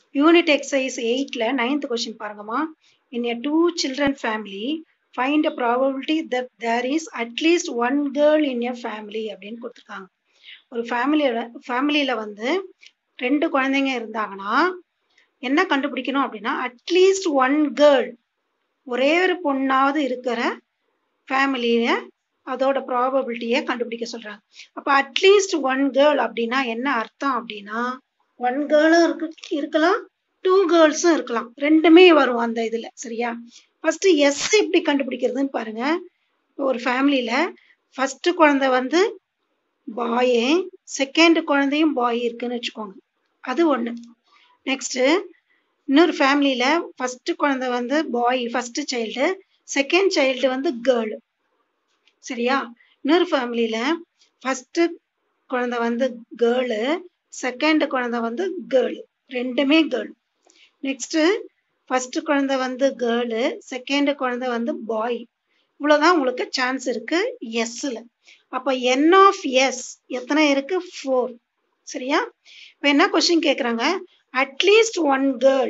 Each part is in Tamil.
யூனிட் எக்ஸசைஸ் எயிட்ல நைன்த் கொஸ்டின் பாருங்கம்மா in a two children family find a probability that there is at least one girl in a family அப்படின்னு கொடுத்துருக்காங்க ஒரு ஃபேமிலியோட ஃபேமிலியில் வந்து ரெண்டு குழந்தைங்க இருந்தாங்கன்னா என்ன கண்டுபிடிக்கணும் அப்படின்னா அட்லீஸ்ட் ஒன் கேர்ள் ஒரே ஒரு பொண்ணாவது இருக்கிற ஃபேமிலியை அதோட ப்ராபபிலிட்டியை கண்டுபிடிக்க சொல்கிறாங்க அப்போ அட்லீஸ்ட் ஒன் கேர்ள் அப்படின்னா என்ன அர்த்தம் அப்படின்னா ஒன் கேர்ளும் இருக்கு இருக்கலாம் டூ கேர்ள்ஸும் இருக்கலாம் ரெண்டுமே வரும் அந்த இதில் சரியா ஃபர்ஸ்ட் எஸ் எப்படி கண்டுபிடிக்கிறதுன்னு பாருங்க ஒரு ஃபேமிலியில் ஃபர்ஸ்ட் குழந்தை வந்து பாயே செகண்ட் குழந்தையும் பாய் இருக்குன்னு வச்சுக்கோங்க அது ஒன்று நெக்ஸ்ட்டு இன்னொரு ஃபேமிலியில் ஃபர்ஸ்ட் குழந்தை வந்து boy first child second child வந்து கேர்ள் சரியா இன்னொரு ஃபேமிலியில் ஃபர்ஸ்ட் குழந்தை வந்து கேர்ளு செகண்ட் குழந்தை வந்து கேர்ள் ரெண்டுமே கேர்ள் நெக்ஸ்ட்டு ஃபர்ஸ்ட் குழந்தை வந்து கேர்ளு செகண்ட் குழந்தை வந்து பாய் இவ்வளோதான் உங்களுக்கு சான்ஸ் இருக்கு எஸ்ஸில் அப்போ என் ஆஃப் எஸ் எத்தனை இருக்கு ஃபோர் சரியா இப்போ என்ன கொஸ்டின் கேட்குறாங்க at least one girl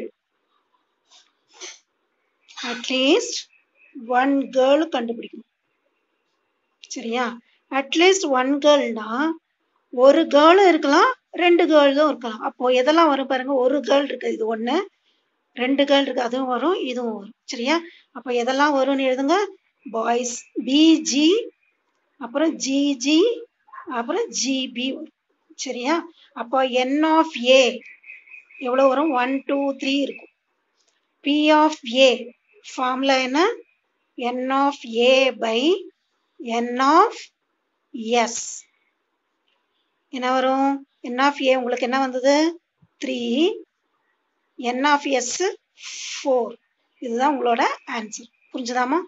at least one girl கண்டுபிடிக்கணும் சரியா அட்லீஸ்ட் ஒன் கேர்ள்னா ஒரு கேர்ளும் இருக்கலாம் ரெண்டு கேர்ளும் இருக்கலாம் அப்போ எதெல்லாம் வரும் பாருங்க ஒரு கேர்ள் இருக்கு இது ஒன்று ரெண்டு கேர்ள் இருக்கு அதுவும் வரும் இதுவும் வரும் சரியா அப்போ எதெல்லாம் வரும்னு எழுதுங்க பாய்ஸ் பிஜி அப்புறம் ஜிஜி அப்புறம் ஜிபி வரும் சரியா அப்போ என் ஆஃப் ஏ எவ்வளோ வரும் ஒன் டூ த்ரீ இருக்கும் பி ஆஃப் ஏ ஃபார்முலா என்ன n of A by n of S என்ன வரும் என் ஆஃப் ஏ உங்களுக்கு என்ன வந்தது three n of S four இதுதான் உங்களோட ஆன்சர் புரிஞ்சுதாமா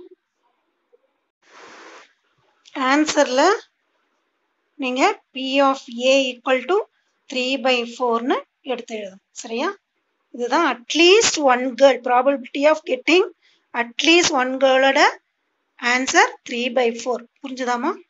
ஆன்சரில் நீங்கள் P of A equal to three by ஃபோர்னு எடுத்து எழுதணும் சரியா இதுதான் at least one girl probability of getting at least one கேர்ளோட ஆன்சர் த்ரீ பை ஃபோர் புரிஞ்சுதாமா